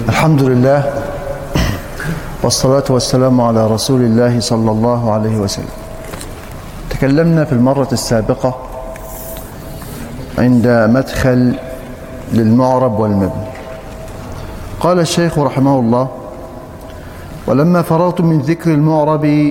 الحمد لله والصلاة والسلام على رسول الله صلى الله عليه وسلم تكلمنا في المرة السابقة عند مدخل للمعرب والمبني قال الشيخ رحمه الله ولما فرغت من ذكر المعرب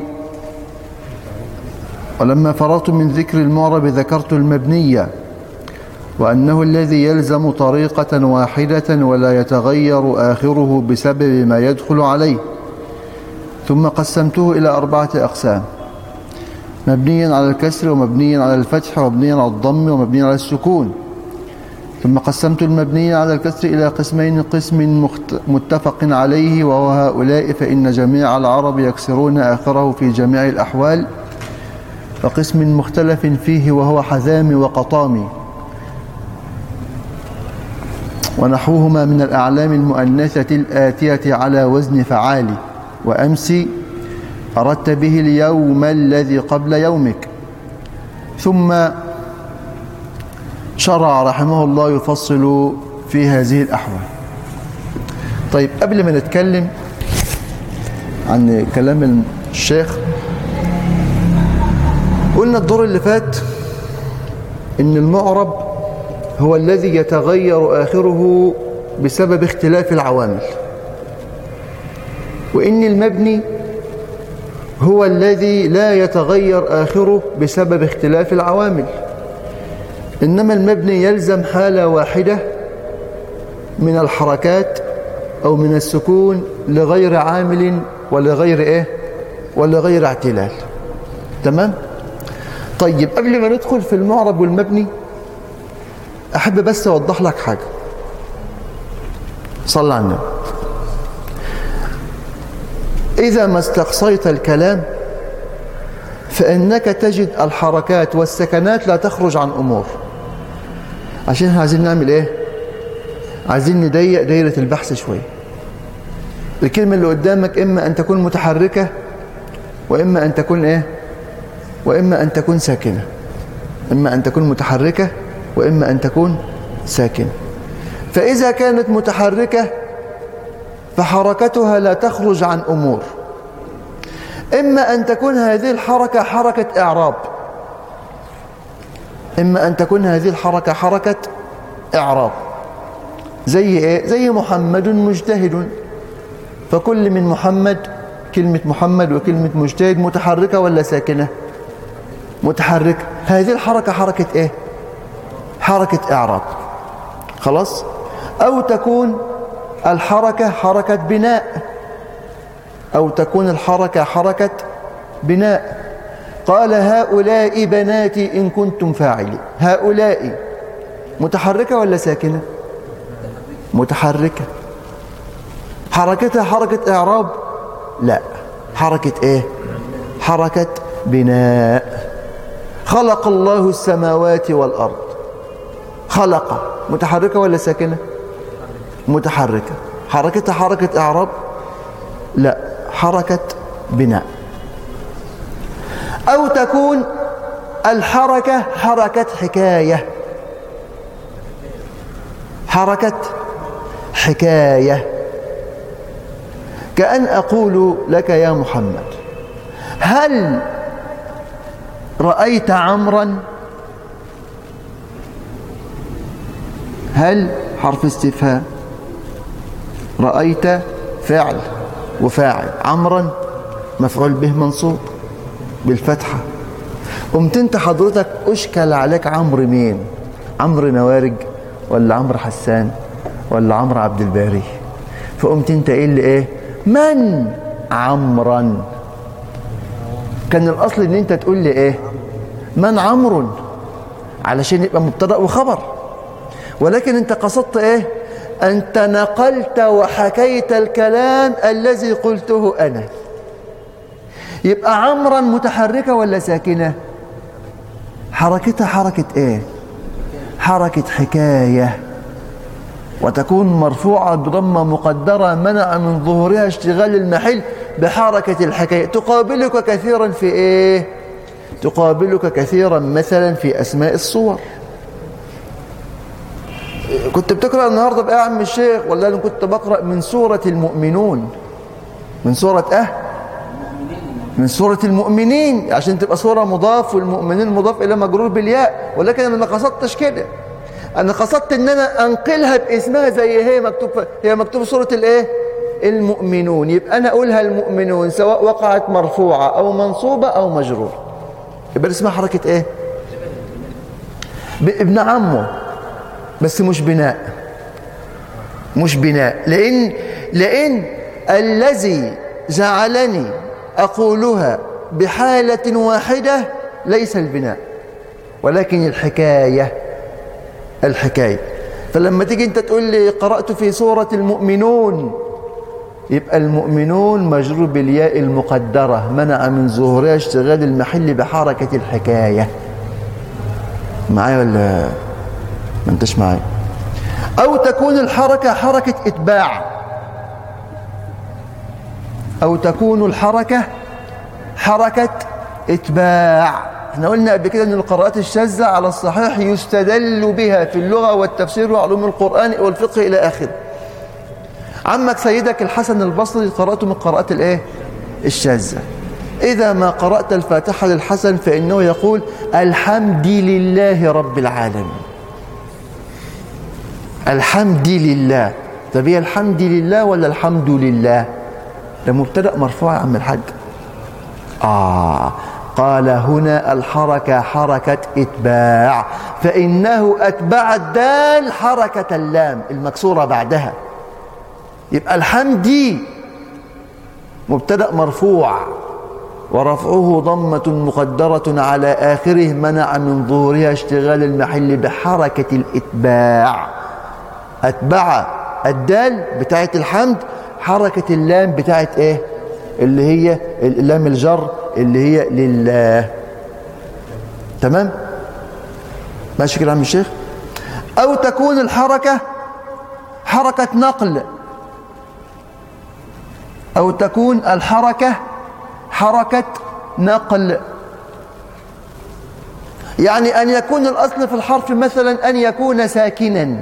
ولما فرغت من ذكر المعرب ذكرت المبنية وأنه الذي يلزم طريقة واحدة ولا يتغير آخره بسبب ما يدخل عليه ثم قسمته إلى أربعة أقسام مبنيا على الكسر ومبنيا على الفتح ومبنيا على الضم ومبنيا على السكون ثم قسمت المبني على الكسر إلى قسمين قسم متفق عليه وهو هؤلاء فإن جميع العرب يكسرون آخره في جميع الأحوال وقسم مختلف فيه وهو حزام وقطام ونحوهما من الأعلام المؤنثة الآتية على وزن فعال وأمس أردت به اليوم الذي قبل يومك ثم شرع رحمه الله يفصل في هذه الأحوال طيب قبل ما نتكلم عن كلام الشيخ قلنا الدور اللي فات ان المعرب هو الذي يتغير آخره بسبب اختلاف العوامل وإن المبني هو الذي لا يتغير آخره بسبب اختلاف العوامل إنما المبني يلزم حالة واحدة من الحركات أو من السكون لغير عامل ولغير إيه ولغير اعتلال تمام طيب قبل ما ندخل في المعرب والمبني أحب بس أوضح لك حاجة صلى على النبي إذا ما استقصيت الكلام فإنك تجد الحركات والسكنات لا تخرج عن أمور عشان عايزين نعمل إيه عايزين نضيق دايرة البحث شوية الكلمة اللي قدامك إما أن تكون متحركة وإما أن تكون إيه وإما أن تكون ساكنة إما أن تكون متحركة وإما أن تكون ساكنة فإذا كانت متحركة فحركتها لا تخرج عن أمور إما أن تكون هذه الحركة حركة إعراب إما أن تكون هذه الحركة حركة إعراب زي إيه؟ زي محمد مجتهد فكل من محمد كلمة محمد وكلمة مجتهد متحركة ولا ساكنة متحركة هذه الحركة حركة إيه حركة إعراب خلاص أو تكون الحركة حركة بناء أو تكون الحركة حركة بناء قال هؤلاء بناتي إن كنتم فاعلين هؤلاء متحركة ولا ساكنة متحركة حركتها حركة إعراب لا حركة إيه حركة بناء خلق الله السماوات والأرض خلق متحركة ولا ساكنة متحركة حركتها حركة إعراب لا حركة بناء أو تكون الحركة حركة حكاية حركة حكاية كأن أقول لك يا محمد هل رأيت عمرا هل حرف استفهام رأيت فعل وفاعل عمرا مفعول به منصوب بالفتحة قمت انت حضرتك اشكل عليك عمرو مين عمرو نوارج ولا عمرو حسان ولا عمرو عبد الباري فقمت انت ايه اللي ايه من عمرا كان الاصل ان انت تقول لي ايه من عمرو علشان يبقى مبتدا وخبر ولكن انت قصدت ايه انت نقلت وحكيت الكلام الذي قلته انا يبقى عمرا متحركه ولا ساكنه حركتها حركه ايه حركه حكايه وتكون مرفوعه بضمه مقدره منع من ظهورها اشتغال المحل بحركه الحكايه تقابلك كثيرا في ايه تقابلك كثيرا مثلا في اسماء الصور كنت بتقرأ النهاردة بقى يا عم الشيخ ولا أنا كنت بقرأ من سورة المؤمنون من سورة أه من سورة المؤمنين عشان تبقى سورة مضاف والمؤمنين مضاف إلى مجرور بالياء ولكن أنا ما قصدتش كده أنا قصدت إن أنا أنقلها باسمها زي هي مكتوب هي مكتوب سورة الإيه المؤمنون يبقى أنا أقولها المؤمنون سواء وقعت مرفوعة أو منصوبة أو مجرور يبقى اسمها حركة إيه ابن عمه بس مش بناء مش بناء لأن لأن الذي جعلني أقولها بحالة واحدة ليس البناء ولكن الحكاية الحكاية فلما تيجي انت تقول لي قرأت في سورة المؤمنون يبقى المؤمنون مجرور بالياء المقدرة منع من ظهورها اشتغال المحل بحركة الحكاية معايا ولا ما انتش معايا أو تكون الحركة حركة إتباع أو تكون الحركة حركة إتباع احنا قلنا قبل كده ان القراءات الشاذة على الصحيح يستدل بها في اللغة والتفسير وعلوم القرآن والفقه إلى آخره عمك سيدك الحسن البصري قرأته من قراءات الايه الشاذة إذا ما قرأت الفاتحة للحسن فإنه يقول الحمد لله رب العالمين الحمد لله طب هي الحمد لله ولا الحمد لله ده مبتدا مرفوع يا عم الحاج آه قال هنا الحركة حركة إتباع فإنه أتبع الدال حركة اللام المكسورة بعدها يبقى الحمد مبتدا مرفوع ورفعه ضمة مقدرة على آخره منع من ظهورها اشتغال المحل بحركة الإتباع أتبع الدال بتاعة الحمد حركة اللام بتاعة إيه اللي هي اللام الجر اللي هي لله تمام ماشي كده عم الشيخ أو تكون الحركة حركة نقل أو تكون الحركة حركة نقل يعني أن يكون الأصل في الحرف مثلا أن يكون ساكنا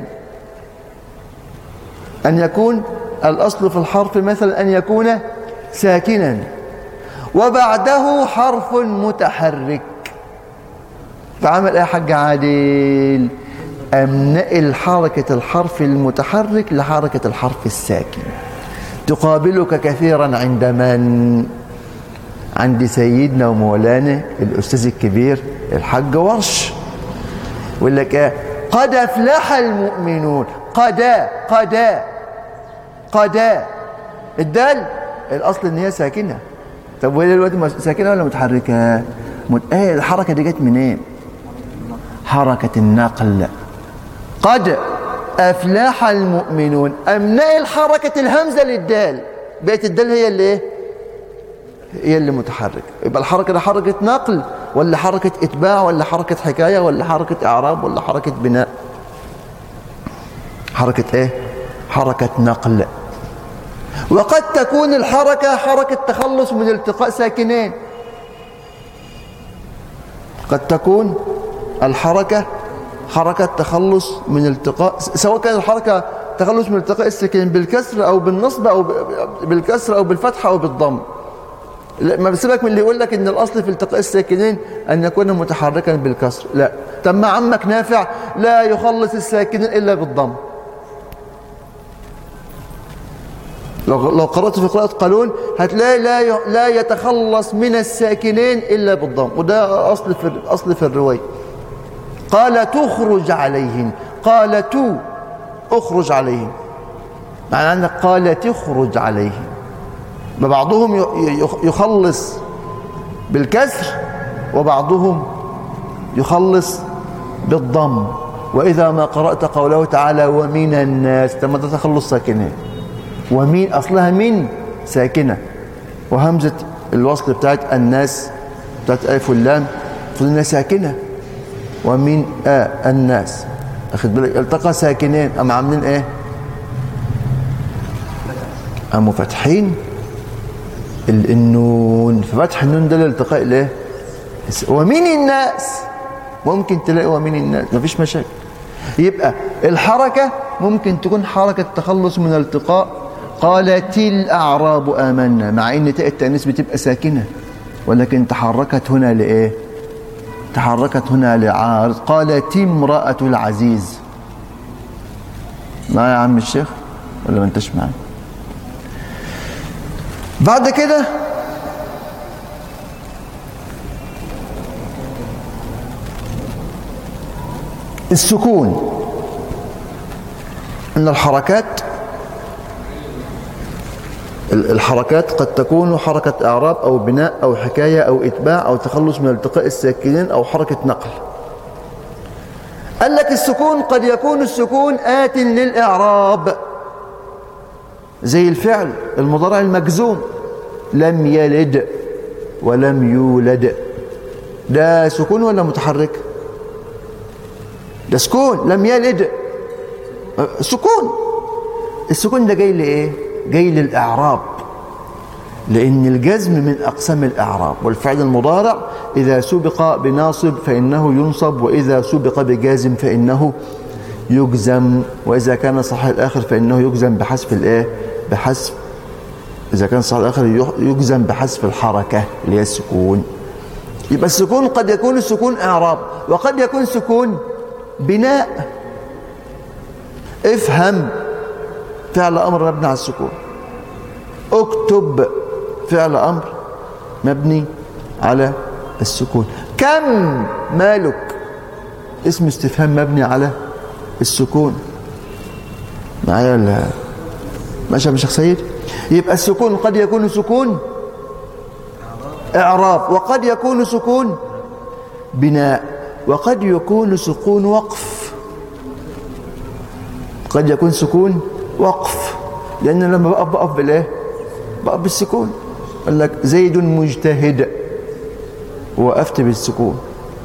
أن يكون الأصل في الحرف مثلا أن يكون ساكنا وبعده حرف متحرك فعمل ايه يا حاج عادل أمنقل حركة الحرف المتحرك لحركة الحرف الساكن تقابلك كثيرا عند من عند سيدنا ومولانا الأستاذ الكبير الحاج ورش يقول لك ايه قد افلح المؤمنون قدا قدا قدا الدال الاصل ان هي ساكنه طب وهي دلوقتي ساكنه ولا متحركه مت... ايه الحركه دي جت منين إيه؟ حركه النقل قد افلح المؤمنون امنع الحركه الهمزه للدال بقت الدال هي اللي ايه هي اللي متحرك يبقى الحركه دي حركه نقل ولا حركه اتباع ولا حركه حكايه ولا حركه اعراب ولا حركه بناء حركه ايه حركه نقل وقد تكون الحركة حركة تخلص من التقاء ساكنين قد تكون الحركة حركة تخلص من التقاء سواء كان الحركة تخلص من التقاء الساكنين بالكسر أو بالنصب أو بالكسر أو بالفتحة أو بالضم ما بسيبك من اللي يقول لك ان الاصل في التقاء الساكنين ان يكون متحركا بالكسر لا طب ما عمك نافع لا يخلص الساكنين الا بالضم لو لو قرأت في قراءة قالون هتلاقي لا لا يتخلص من الساكنين إلا بالضم وده أصل في أصل في الرواية قال تخرج عليهم قال تو اخرج عليهم معنى أنك قال تخرج عليهم بعضهم يخلص بالكسر وبعضهم يخلص بالضم وإذا ما قرأت قوله تعالى ومن الناس تم تخلص ساكنين ومين أصلها من ساكنة وهمزة الوصل بتاعت الناس بتاعت ألف واللام فضلنا ساكنة ومن آه الناس أخذ بالك التقى ساكنين أم عاملين إيه أم فاتحين النون ففتح النون ده الالتقاء الايه ومن الناس ممكن تلاقي ومن الناس مفيش مشاكل يبقى الحركة ممكن تكون حركة تخلص من التقاء قالت الأعراب آمنا مع إن تاء التأنيث بتبقى ساكنة ولكن تحركت هنا لإيه تحركت هنا لعارض قالت امرأة العزيز معايا يا عم الشيخ ولا ما انتش معايا بعد كده السكون ان الحركات الحركات قد تكون حركة إعراب أو بناء أو حكاية أو إتباع أو تخلص من التقاء الساكنين أو حركة نقل قال لك السكون قد يكون السكون آت للإعراب زي الفعل المضارع المجزوم لم يلد ولم يولد ده سكون ولا متحرك ده سكون لم يلد سكون السكون ده جاي لإيه جاي للإعراب لأن الجزم من أقسام الإعراب والفعل المضارع إذا سبق بناصب فإنه ينصب وإذا سبق بجازم فإنه يجزم وإذا كان صحيح الآخر فإنه يجزم بحذف الإيه بحذف إذا كان صحيح الآخر يجزم بحذف الحركة اللي هي السكون يبقى السكون قد يكون السكون إعراب وقد يكون سكون بناء افهم فعل أمر مبني على السكون اكتب فعل أمر مبني على السكون كم مالك اسم استفهام مبني على السكون معايا ولا ماشي يا شيخ سيد يبقى السكون قد يكون سكون اعراب وقد يكون سكون بناء وقد يكون سكون وقف قد يكون سكون وقف لان لما بقف بقف بالايه بقف بالسكون قال لك زيد مجتهد وقفت بالسكون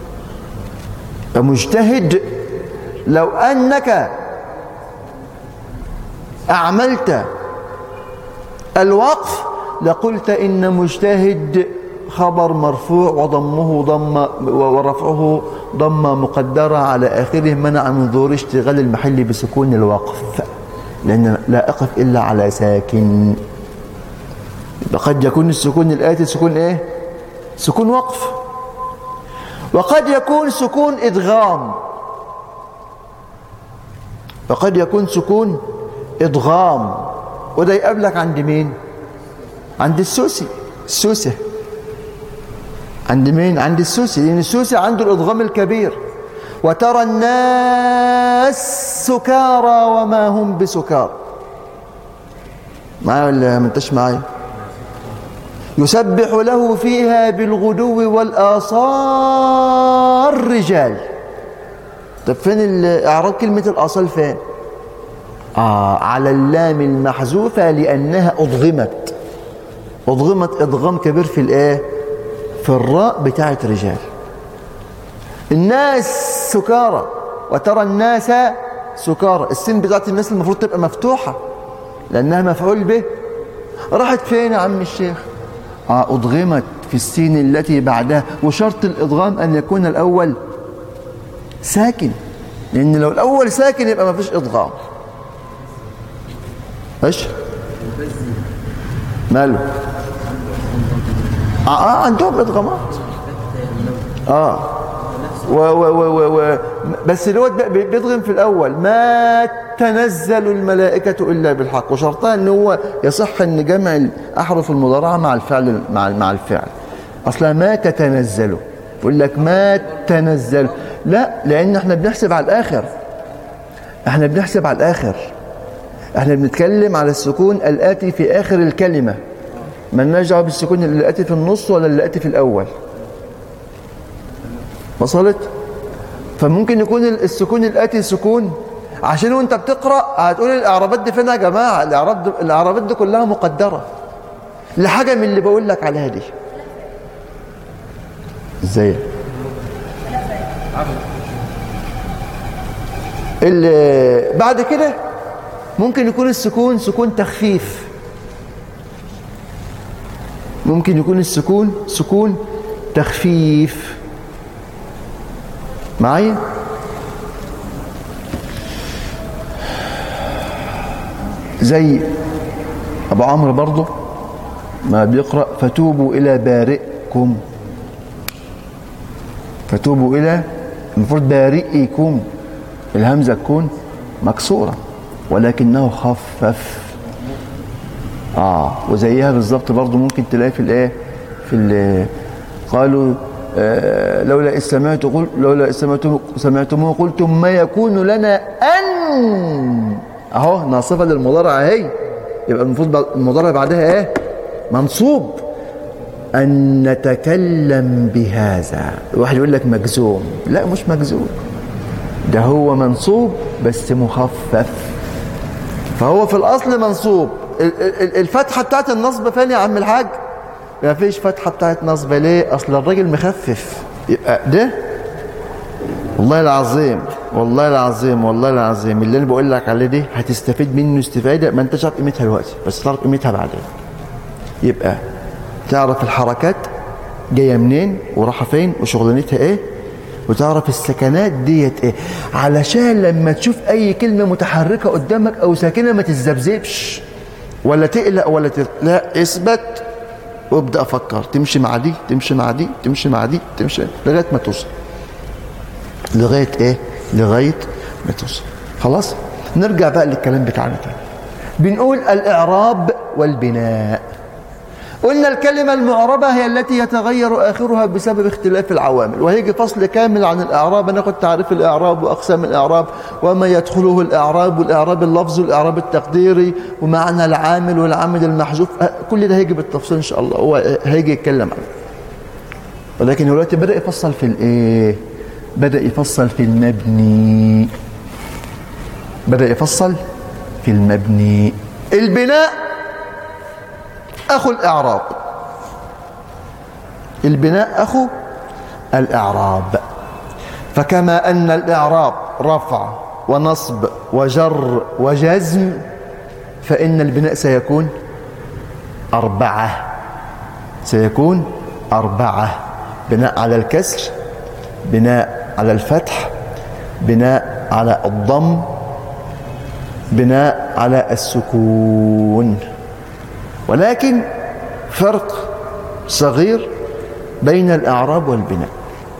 مجتهد لو انك اعملت الوقف لقلت ان مجتهد خبر مرفوع وضمه ضم ورفعه ضمه مقدره على اخره منع من ظهور اشتغال المحل بسكون الوقف لان لا اقف الا على ساكن قد يكون السكون الاتي سكون ايه سكون وقف وقد يكون سكون ادغام وقد يكون سكون ادغام وده يقابلك عند مين عند السوسي السوسه عند مين عند السوسي لان السوسي عنده الادغام الكبير وترى الناس سكارى وما هم بسكار معايا ولا ما انتش معايا يسبح له فيها بالغدو والآصال رجال طب فين اعراب كلمة الآصال فين آه على اللام المحذوفة لأنها أضغمت أضغمت إضغام كبير في الإيه في الراء بتاعت رجال الناس سكارى وترى الناس سكارى السين بتاعت الناس المفروض تبقى مفتوحة لأنها مفعول به راحت فين يا عم الشيخ آه أضغمت في السين التي بعدها وشرط الإضغام أن يكون الأول ساكن لأن لو الأول ساكن يبقى ما فيش إضغام ايش ماله آه, آه عندهم إضغامات آه و و و و بس الواد بيضغم في الأول ما تنزل الملائكة إلا بالحق وشرطها أن هو يصح أن جمع أحرف المضارعة مع الفعل مع مع الفعل أصلا ما تتنزل يقول لك ما تنزل لا لأن احنا بنحسب على الآخر احنا بنحسب على الآخر احنا بنتكلم على السكون الآتي في آخر الكلمة ما نرجع بالسكون اللي آتي في النص ولا اللي آتي في الأول وصلت فممكن يكون السكون الآتي سكون عشان وانت بتقرأ هتقول الإعرابات دي فين يا جماعة الإعراب دي الإعرابات دي كلها مقدرة لحاجة من اللي بقول لك عليها دي ازاي اللي بعد كده ممكن يكون السكون سكون تخفيف ممكن يكون السكون سكون تخفيف معايا زي ابو عمرو برضه ما بيقرأ فتوبوا الى بارئكم فتوبوا الى المفروض بارئكم الهمزة تكون مكسورة ولكنه خفف اه وزيها بالظبط برضه ممكن تلاقي في الايه في ال قالوا آه لولا إذ سمعت قل لولا إذ سمعتم سمعتموه قلتم ما يكون لنا أن أهو ناصفة للمضارع أهي يبقى المفروض المضارع بعدها إيه منصوب أن نتكلم بهذا الواحد يقول لك مجزوم لا مش مجزوم ده هو منصوب بس مخفف فهو في الأصل منصوب الفتحة بتاعت النصب فين يا عم الحاج ما فيش فتحة بتاعت نصب ليه اصل الراجل مخفف يبقى ده والله العظيم والله العظيم والله العظيم اللي انا بقول لك عليه دي هتستفيد منه استفاده ما انتش عارف قيمتها دلوقتي بس تعرف قيمتها بعدين يبقى تعرف الحركات جايه منين ورايحه فين وشغلانتها ايه وتعرف السكنات ديت ايه علشان لما تشوف اي كلمه متحركه قدامك او ساكنه ما تتذبذبش ولا تقلق ولا تقلق. لا اثبت وابدا افكر تمشي مع دي تمشي مع دي تمشي مع دي تمشي لغايه ما توصل لغايه ايه لغايه ما توصل خلاص نرجع بقى للكلام بتاعنا تاني بنقول الاعراب والبناء قلنا الكلمة المعربة هي التي يتغير آخرها بسبب اختلاف العوامل وهيجي فصل كامل عن الإعراب ناخد تعريف الإعراب وأقسام الإعراب وما يدخله الإعراب والإعراب اللفظي والإعراب التقديري ومعنى العامل والعامل المحذوف كل ده هيجي بالتفصيل إن شاء الله هو هيجي يتكلم عنه ولكن دلوقتي بدأ يفصل في الإيه؟ بدأ يفصل في المبني بدأ يفصل في المبني البناء أخو الإعراب البناء أخو الإعراب فكما أن الإعراب رفع ونصب وجر وجزم فإن البناء سيكون أربعة سيكون أربعة بناء على الكسر بناء على الفتح بناء على الضم بناء على السكون ولكن فرق صغير بين الإعراب والبناء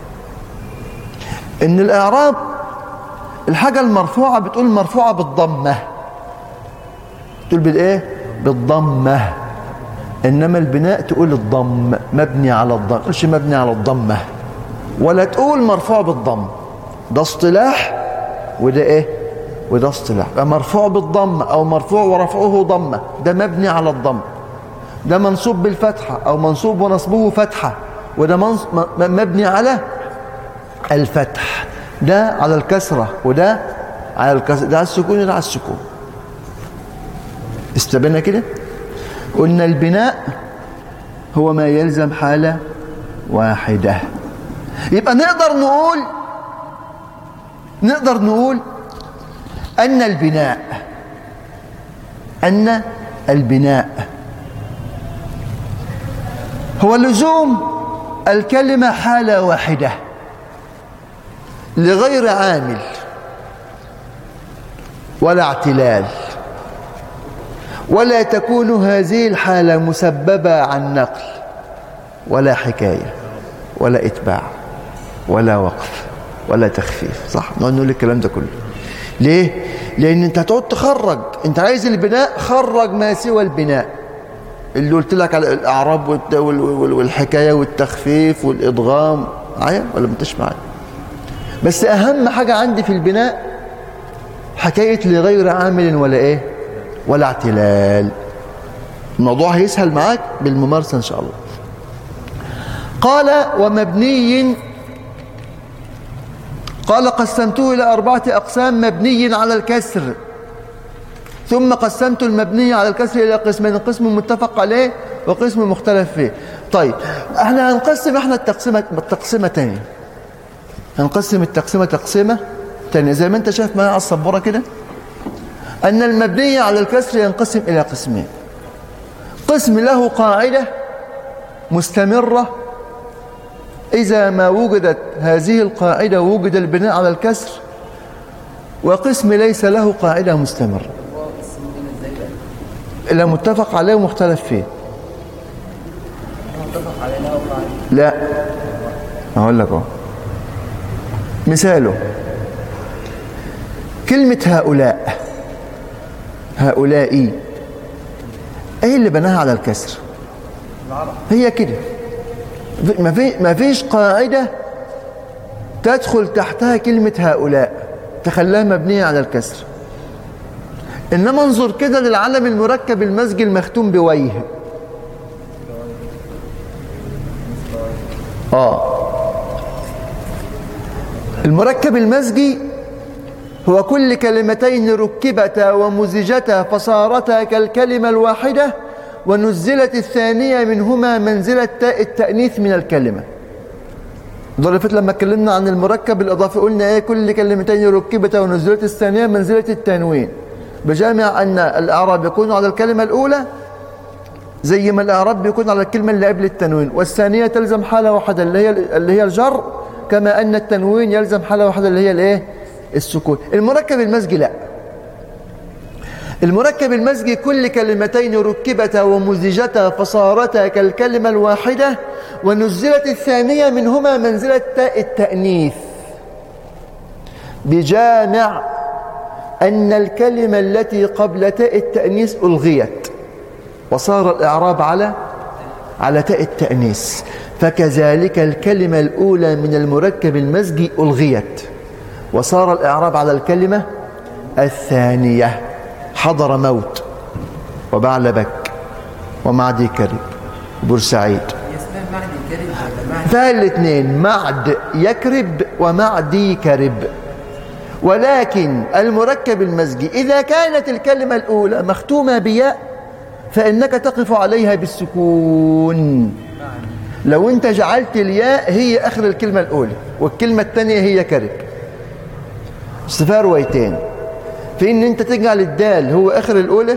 إن الإعراب الحاجة المرفوعة بتقول مرفوعة بالضمة تقول بالإيه؟ بالضمة إنما البناء تقول الضم مبني على الضم مش مبني على الضمة ولا تقول مرفوع بالضم ده اصطلاح وده إيه؟ وده اصطلاح مرفوع بالضم أو مرفوع ورفعه ضمة ده مبني على الضم ده منصوب بالفتحة أو منصوب ونصبه فتحة وده مبني على الفتح ده على الكسرة وده على الكسرة ده على السكون وده على السكون استبنا كده قلنا البناء هو ما يلزم حالة واحدة يبقى نقدر نقول نقدر نقول أن البناء أن البناء هو لزوم الكلمة حالة واحدة لغير عامل ولا اعتلال ولا تكون هذه الحالة مسببة عن نقل ولا حكاية ولا إتباع ولا وقف ولا تخفيف صح نقول الكلام ده كله ليه لأن أنت هتقعد تخرج أنت عايز البناء خرج ما سوى البناء اللي قلت لك على الأعراب والحكاية والتخفيف والإدغام معايا ولا ما انتش معايا بس أهم حاجة عندي في البناء حكاية لغير عامل ولا إيه ولا اعتلال الموضوع هيسهل معاك بالممارسة إن شاء الله قال ومبني قال قسمته إلى أربعة أقسام مبني على الكسر ثم قسمت المبني على الكسر إلى قسمين قسم متفق عليه وقسم مختلف فيه طيب احنا هنقسم احنا التقسيمة التقسيمة تاني هنقسم التقسيمة تقسيمة تانية زي ما انت شايف معايا على السبورة كده أن المبني على الكسر ينقسم إلى قسمين قسم له قاعدة مستمرة إذا ما وجدت هذه القاعدة وجد البناء على الكسر وقسم ليس له قاعدة مستمرة لا متفق عليه ومختلف فيه متفق عليه لا وقع عليه لا اقول لك اهو مثاله كلمة هؤلاء هؤلاء ايه اللي بناها على الكسر هي كده ما في ما فيش قاعدة تدخل تحتها كلمة هؤلاء تخليها مبنية على الكسر إنما انظر كده للعلم المركب المزجي المختوم بويه آه المركب المزجي هو كل كلمتين ركبتا ومزجتا فصارتا كالكلمة الواحدة ونزلت الثانية منهما منزلة تاء التأنيث من الكلمة ضرفت لما اتكلمنا عن المركب الإضافي قلنا ايه كل كلمتين ركبتا ونزلت الثانية منزلة التنوين بجامع أن الإعراب يكون على الكلمة الأولى زي ما الإعراب بيكون على الكلمة اللي قبل التنوين والثانية تلزم حالة واحدة اللي هي اللي هي الجر كما أن التنوين يلزم حالة واحدة اللي هي الايه السكون المركب المزجي لا المركب المزجي كل كلمتين ركبتا ومزجتا فصارتا كالكلمة الواحدة ونزلت الثانية منهما منزلة تاء التأنيث بجامع أن الكلمة التي قبل تاء التأنيث ألغيت وصار الإعراب على على تاء التأنيث فكذلك الكلمة الأولى من المركب المزجي ألغيت وصار الإعراب على الكلمة الثانية حضر موت وبعلبك ومعدي كرب بورسعيد هي اسمها معدي كريم ولا معدي فيها الاثنين معد يكرب ومعدي كرب ولكن المركب المزجي إذا كانت الكلمة الأولى مختومة بياء فإنك تقف عليها بالسكون لو أنت جعلت الياء هي آخر الكلمة الأولى والكلمة الثانية هي كرب استفاء روايتين في ان انت تجعل الدال هو اخر الاولى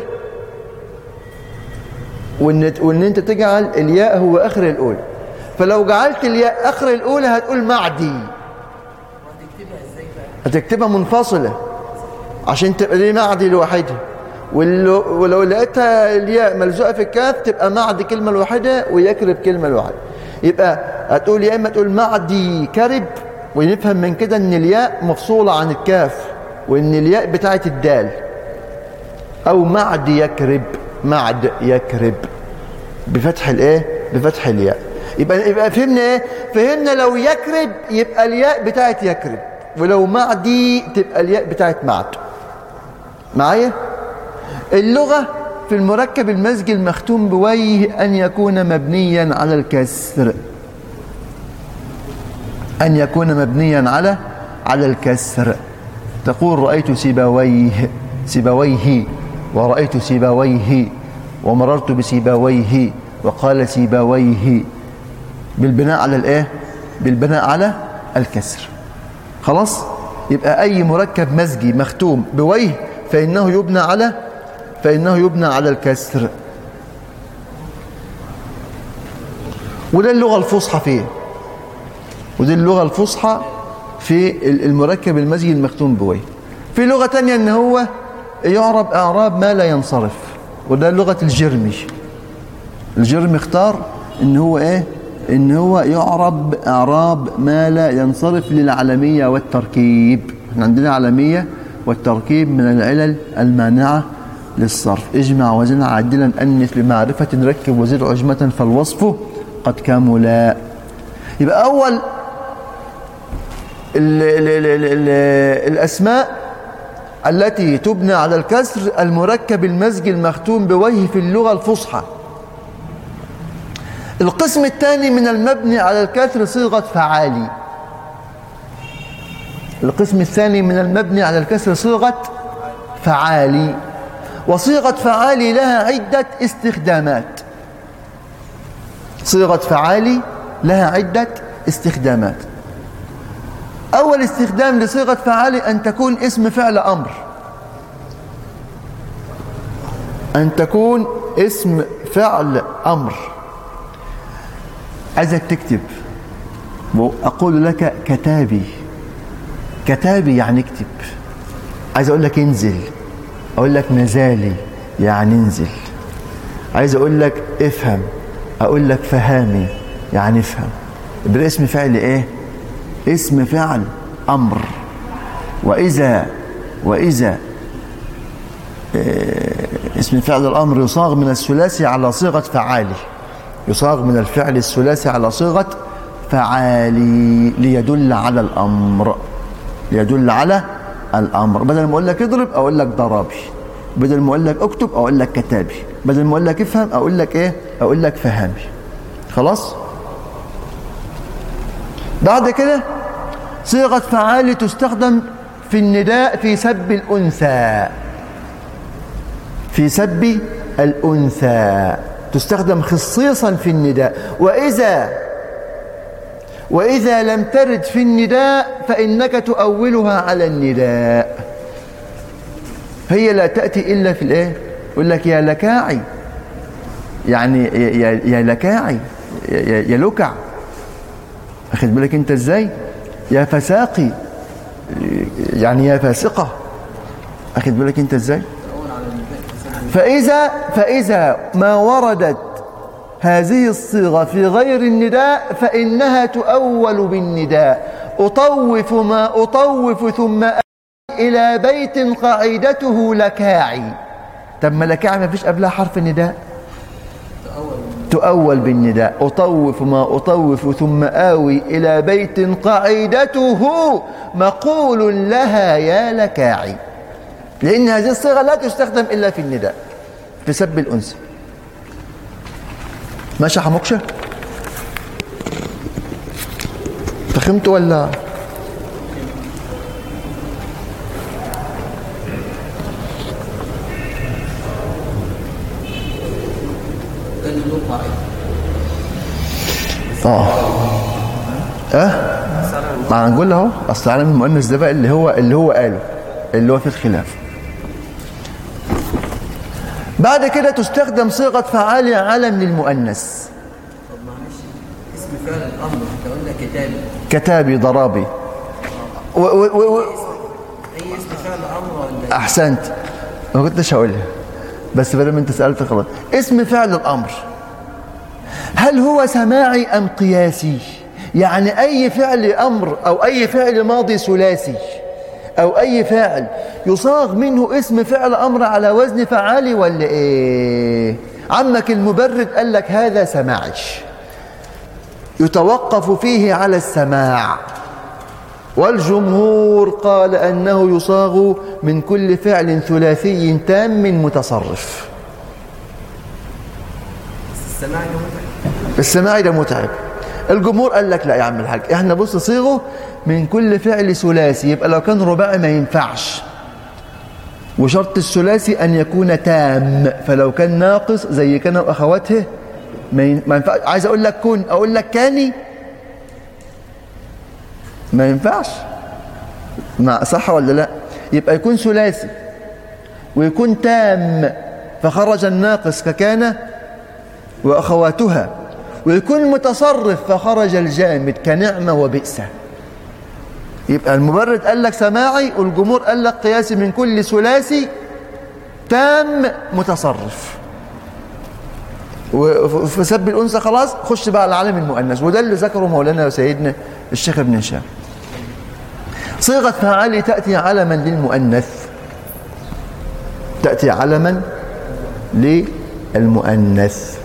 وان وان انت تجعل الياء هو اخر الاولى فلو جعلت الياء اخر الاولى هتقول معدي وهتكتبها ازاي بقى هتكتبها منفصله عشان تبقى دي معدي لوحدها ولو, ولو لقيتها الياء ملزوقه في الكاف تبقى معدي كلمه لوحدها ويكرب كلمه لوحدها يبقى هتقول يا اما تقول معدي كرب ونفهم من كده ان الياء مفصوله عن الكاف وان الياء بتاعت الدال او معد يكرب معد يكرب بفتح الايه بفتح الياء يبقى يبقى فهمنا ايه فهمنا لو يكرب يبقى الياء بتاعت يكرب ولو معدي تبقى الياء بتاعت معد معايا اللغه في المركب المزجي المختوم بويه ان يكون مبنيا على الكسر أن يكون مبنيا على على الكسر تقول رأيت سيبويه سيبويه ورأيت سيبويه ومررت بسيبويه وقال سيبويه بالبناء على الايه بالبناء على الكسر خلاص يبقى أي مركب مزجي مختوم بويه فإنه يبنى على فإنه يبنى على الكسر وده اللغة الفصحى فيه ودي اللغة الفصحى في المركب المزجي المختوم بويه في لغة تانية ان هو يعرب اعراب ما لا ينصرف وده لغة الجرمي الجرمي اختار ان هو ايه ان هو يعرب اعراب ما لا ينصرف للعلمية والتركيب احنا عندنا علمية والتركيب من العلل المانعة للصرف اجمع وزن عادلا انث بمعرفة ركب وزد عجمة فالوصف قد كملا يبقى اول ال ال ال ال ال الأسماء التي تبنى على الكسر المركب المزجي المختوم بوجه في اللغة الفصحى القسم الثاني من المبني على الكسر صيغة فعالي القسم الثاني من المبني على الكسر صيغة فعالي وصيغة فعالي لها عدة استخدامات صيغة فعالي لها عدة استخدامات أول استخدام لصيغة فعال أن تكون اسم فعل أمر أن تكون اسم فعل أمر عايزك تكتب أقول لك كتابي كتابي يعني اكتب عايز أقول لك انزل أقول لك نزالي يعني انزل عايز اقول لك افهم اقول لك فهامي يعني افهم يبقى اسم فعل ايه اسم فعل امر واذا واذا إيه اسم فعل الامر يصاغ من الثلاثي على صيغه فعالي يصاغ من الفعل الثلاثي على صيغه فعالي ليدل على الامر ليدل على الامر بدل ما اقول لك اضرب اقول لك ضربي بدل ما اقول لك اكتب اقول لك كتابي بدل ما اقول لك افهم اقول لك ايه اقول لك فهمي خلاص بعد كده صيغه فعال تستخدم في النداء في سب الانثى في سب الانثى تستخدم خصيصا في النداء واذا واذا لم ترد في النداء فانك تؤولها على النداء هي لا تأتي إلا في الإيه يقول لك يا لكاعي يعني يا, يا لكاعي يا, يا لكع أخذ بالك أنت إزاي يا فساقي يعني يا فاسقة أخذ بالك أنت إزاي فإذا فإذا ما وردت هذه الصيغة في غير النداء فإنها تؤول بالنداء أطوف ما أطوف ثم إلى بيت قاعدته لكاعي طب ما لكاعي ما فيش قبلها حرف النداء تؤول بالنداء أطوف ما أطوف ثم آوي إلى بيت قاعدته مقول لها يا لكاعي لأن هذه الصيغة لا تستخدم إلا في النداء في سب الأنثى ماشي يا حموكشة فهمت ولا كان له قاعدة اه اه ما هنقول اهو اصل علم المؤنث ده بقى اللي هو اللي هو قاله اللي هو في الخلاف بعد كده تستخدم صيغه فعال علم للمؤنث طب معلش اسم فعل الأمر احنا قلنا كتابي كتابي ضرابي و و و و أي اسم فعل أمر ولا احسنت ما كنتش هقولها بس بدل ما انت سالت خلاص اسم فعل الامر هل هو سماعي ام قياسي يعني اي فعل امر او اي فعل ماضي ثلاثي او اي فعل يصاغ منه اسم فعل امر على وزن فعالي ولا ايه عمك المبرد قال لك هذا سماعي يتوقف فيه على السماع والجمهور قال أنه يصاغ من كل فعل ثلاثي تام متصرف السماع ده متعب السماعي ده متعب الجمهور قال لك لا يا عم الحاج احنا بص صيغه من كل فعل ثلاثي يبقى لو كان رباعي ما ينفعش وشرط الثلاثي أن يكون تام فلو كان ناقص زي كان وأخواته ما ين- ما ينفعش عايز أقول لك كن أقول لك كاني ما ينفعش مع صح ولا لا يبقى يكون ثلاثي ويكون تام فخرج الناقص ككان وأخواتها ويكون متصرف فخرج الجامد كنعمة وبئس يبقى المبرد قال لك سماعي والجمهور قال لك قياسي من كل ثلاثي تام متصرف وفي سب الأنثى خلاص خش بقى على عالم المؤنث وده اللي ذكره مولانا وسيدنا الشيخ ابن هشام صيغة فعالي تأتي علما للمؤنث تأتي علما للمؤنث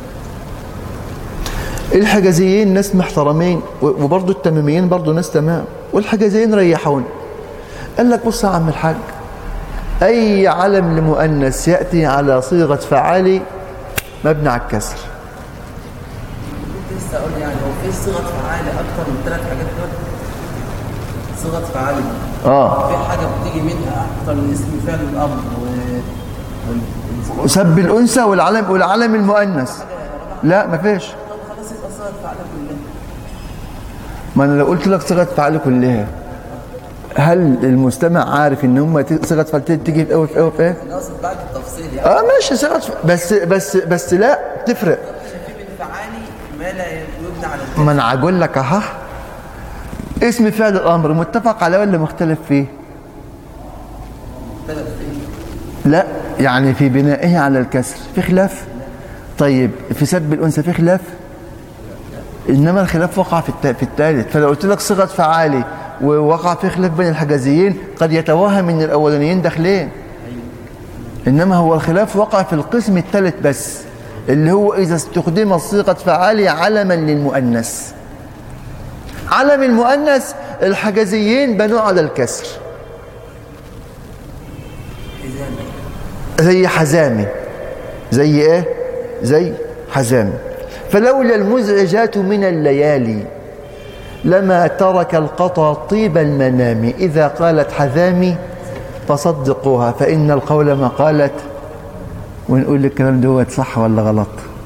الحجازيين ناس محترمين وبرضه التميميين برضه ناس تمام والحجازيين ريحون قال لك بص يا عم الحاج أي علم لمؤنث يأتي على صيغة فعالي مبني على الكسر كنت لسه أقول يعني هو في صيغة فعالة أكتر من ثلاث حاجات دول صيغة فعالة اه في حاجة بتيجي منها أكتر من اسم فعل الأمر و وال- وسب الأنثى والعلم والعلم المؤنث لا مفيش طب خلاص يبقى صيغة فعالة كلها ما انا لو قلت لك صيغه فعل كلها هل المستمع عارف ان هم ت- صيغه فعل تيجي في ايه وفي ايه وفي ايه؟ أنا أقصد بعد التفصيل يعني اه ماشي صيغه ف- بس بس بس لا تفرق في من فعالي ما لا يبنى على الكلام ما انا هقول لك اها اسم فعل الامر متفق عليه ولا مختلف فيه؟ ثلاث فيه لا يعني في بنائه على الكسر في خلاف طيب في سب الأنثى في خلاف إنما الخلاف وقع في التا- في الثالث فلو قلت لك صيغة فعالي ووقع في خلاف بين الحجازيين قد يتوهم ان الأولانيين داخلين إنما هو الخلاف وقع في القسم الثالث بس اللي هو إذا استخدمت صيغة فعالي علما للمؤنث علم المؤنث الحجازيين بنوا على الكسر زي حزامي زي ايه زي حزامي فلولا المزعجات من الليالي لما ترك القطا طيب المنام إذا قالت حزامي فصدقوها فإن القول ما قالت ونقول الكلام دوت صح ولا غلط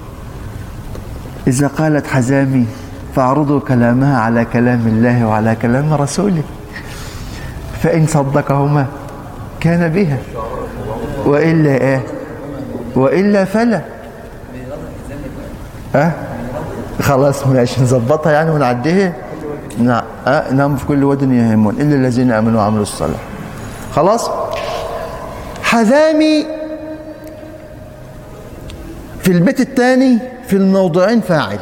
إذا قالت حزامي فاعرضوا كلامها على كلام الله وعلى كلام رسوله فإن صدقهما كان بها وإلا إيه وإلا فلا أه؟ خلاص ماشي نظبطها يعني ونعديها نعم أه؟ نعم في كل واد يهمون إلا الذين آمنوا وعملوا الصالح خلاص حذامي في البيت الثاني في الموضعين فاعل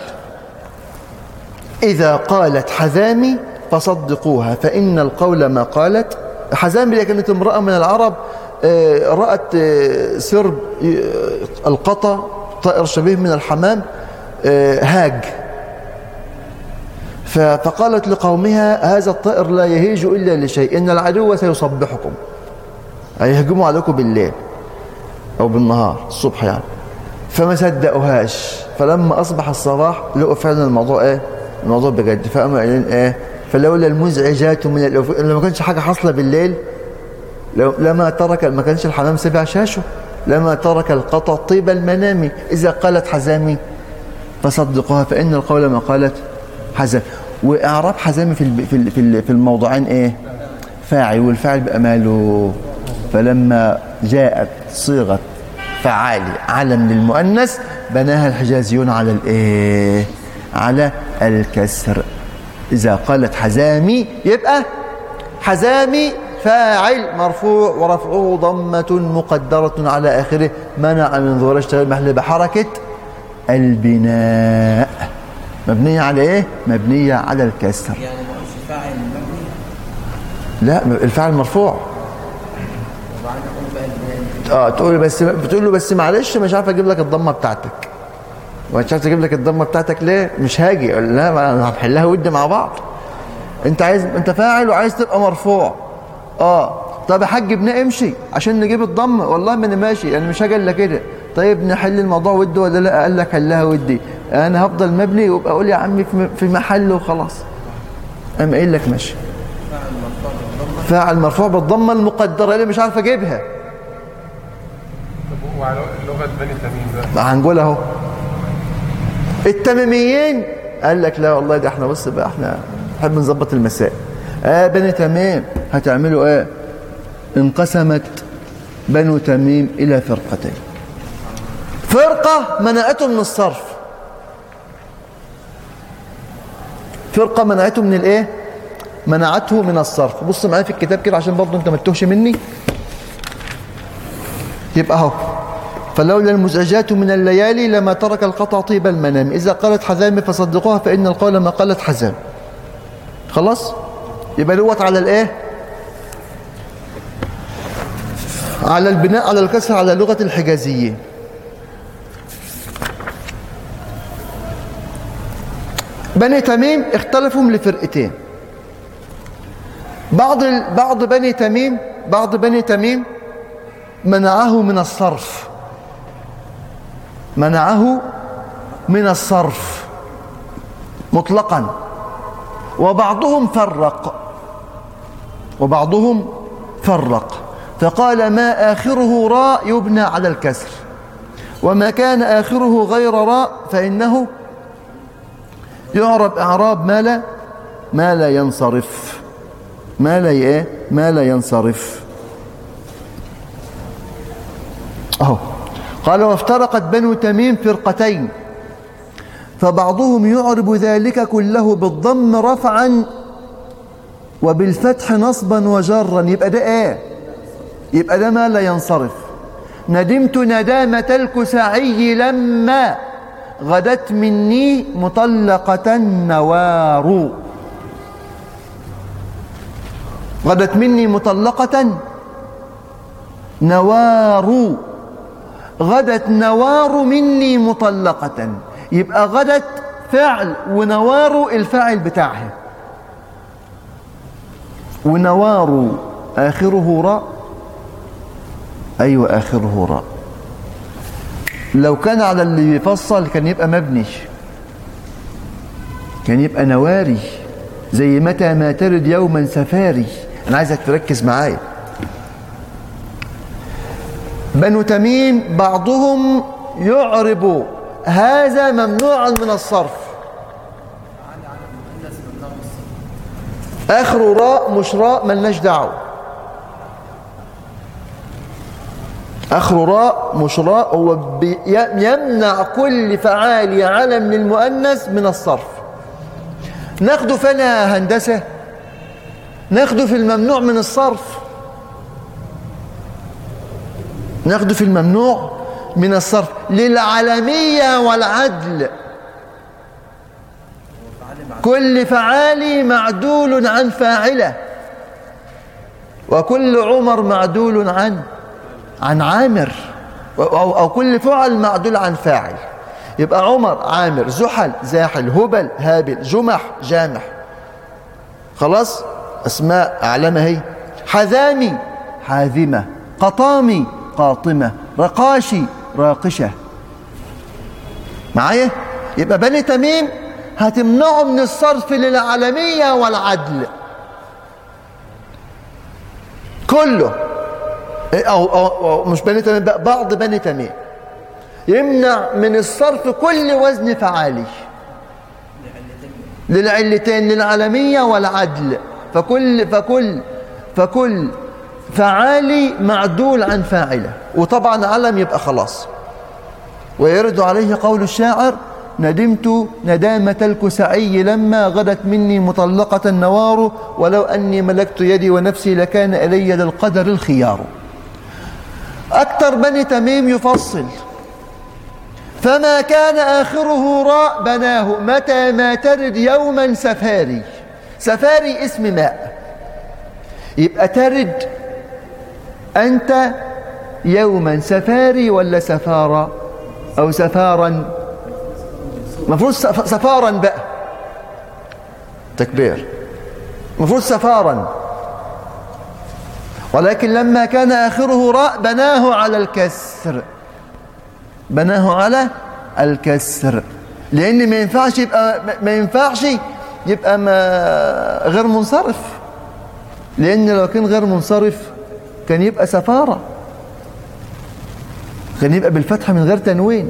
إذا قالت حذامي فصدقوها فإن القول ما قالت حذامي دي كانت امرأة من العرب آه، رأت آه، سرب آه، القطا طائر شبيه من الحمام آه، هاج ف- فقالت لقومها هذا الطائر لا يهيج إلا لشيء إن العدو سيصبحكم هيهجموا عليكم بالليل أو بالنهار الصبح يعني فما صدقوهاش فلما أصبح الصباح لقوا فعلا الموضوع إيه الموضوع بجد فقاموا قايلين إيه فلولا المزعجات من الأف... لو ما كانش حاجة حاصلة بالليل لو لما ترك ما كانش الحمام سبع شاشه لما ترك القطع طيب المنام إذا قالت حزامي فصدقوها فإن القول ما قالت حزام وإعراب حزامي في الب- في ال- في ال- في الموضوعين إيه فاعل والفاعل بقى ماله فلما جاءت صيغة فعالي علم للمؤنث بناها الحجازيون على الإيه على الكسر إذا قالت حزامي يبقى حزامي فاعل مرفوع ورفعه ضمة مقدرة على آخره منع من ظهور اشتغال محل بحركة البناء مبنية على ايه؟ مبنية على الكسر يعني ما قلتش فاعل مبني لا الفعل مرفوع وبعدين اقول بقى البناء اه تقول بس بتقول له بس معلش مش عارف اجيب لك الضمه بتاعتك ومش عارف اجيب لك الضمه بتاعتك ليه مش هاجي يقول لا ما أنا هنحلها ود مع بعض انت عايز انت فاعل وعايز تبقى مرفوع اه طب يا حاج ابني امشي عشان نجيب الضمه والله ما انا ماشي انا مش هاجي الا كده طيب نحل الموضوع ود ولا لا قال لك حلها ودي انا هفضل مبني وابقى اقول يا عمي في- في محل وخلاص قام قايل لك ماشي فاعل مرفوع بالضمه فاعل مرفوع بالضمه المقدره اللي مش عارف اجيبها طب وعلى لغه بني تميم بقى ما هنقول اهو التميميين قال لك لا والله ده احنا بص بقى احنا نحب نظبط المسائل اه بني تميم هتعملوا ايه انقسمت بنو تميم الى فرقتين فرقه منعتهم من الصرف فرقه منعته من الايه منعته من الصرف بص معايا في الكتاب كده عشان برضه انت ما تتوهش مني يبقى اهو فلولا المزعجات من الليالي لما ترك القطع طيب المنام إذا قالت حزام فصدقوها فإن القول ما قالت حزام خلاص يبقى دوت على الايه على البناء على الكسر على لغة الحجازيين بني تميم اختلفوا لفرقتين بعض ال... بعض بني تميم بعض بني تميم منعه من الصرف منعه من الصرف مطلقا وبعضهم فرق وبعضهم فرق فقال ما آخره راء يبنى على الكسر وما كان آخره غير راء فإنه يعرب إعراب ما لا ما لا ينصرف ما لا إيه ما لا ينصرف أهو قال وافترقت بنو تميم فرقتين فبعضهم يعرب ذلك كله بالضم رفعا وبالفتح نصبا وجرا يبقى ده ايه يبقى ده ما لا ينصرف ندمت ندامة الكسعي لما غدت مني مطلقة نوار غدت مني مطلقة نوار غدت نوار مني مطلقة يبقى غدت فعل ونوار الفاعل بتاعها ونوار آخره راء أيوة آخره راء لو كان على اللي يفصل كان يبقى مبني كان يبقى نواري زي متى ما ترد يوما سفاري أنا عايزك تركز معايا بنو تميم بعضهم يعرب هذا ممنوعا من الصرف آخر راء مش راء ملناش دعوه آخر راء مش راء هو بي- يمنع كل فعال علم للمؤنث من الصرف ناخده فينا هندسة ناخده في الممنوع من الصرف ناخده في الممنوع من الصرف للعالمية والعدل كل فعال معدول عن فاعله وكل عمر معدول عن عن عامر أو, أو كل فعل معدول عن فاعل يبقى عمر عامر زحل زاحل هبل هابل جمح جامح خلاص أسماء أعلمها هي حذامي حاذمة قطامي قاطمة رقاشي راقشة معايا يبقى بني تميم هتمنعه من الصرف للعالمية والعدل كله أو, أو, أو مش بني تميم بقى بعض بني تميم يمنع من الصرف كل وزن فعالي للعلتين للعالمية والعدل فكل فكل فكل فعالي معدول عن فاعله وطبعا علم يبقى خلاص ويرد عليه قول الشاعر ندمت ندامة الكسعي لما غدت مني مطلقة النوار ولو أني ملكت يدي ونفسي لكان إلي للقدر الخيار أكثر بني تميم يفصل فما كان آخره راء بناه متى ما ترد يوما سفاري سفاري اسم ماء يبقى ترد أنت يوما سفاري ولا سفارة أو سفارا مفروض سف- سفارا بقى تكبير مفروض سفارا ولكن لما كان آخره راء بناه على الكسر بناه على الكسر لأن ما ينفعش يبقى ما ينفعش يبقى ما غير منصرف لأن لو كان غير منصرف كان يبقى سفارة كان يبقى بالفتحة من غير تنوين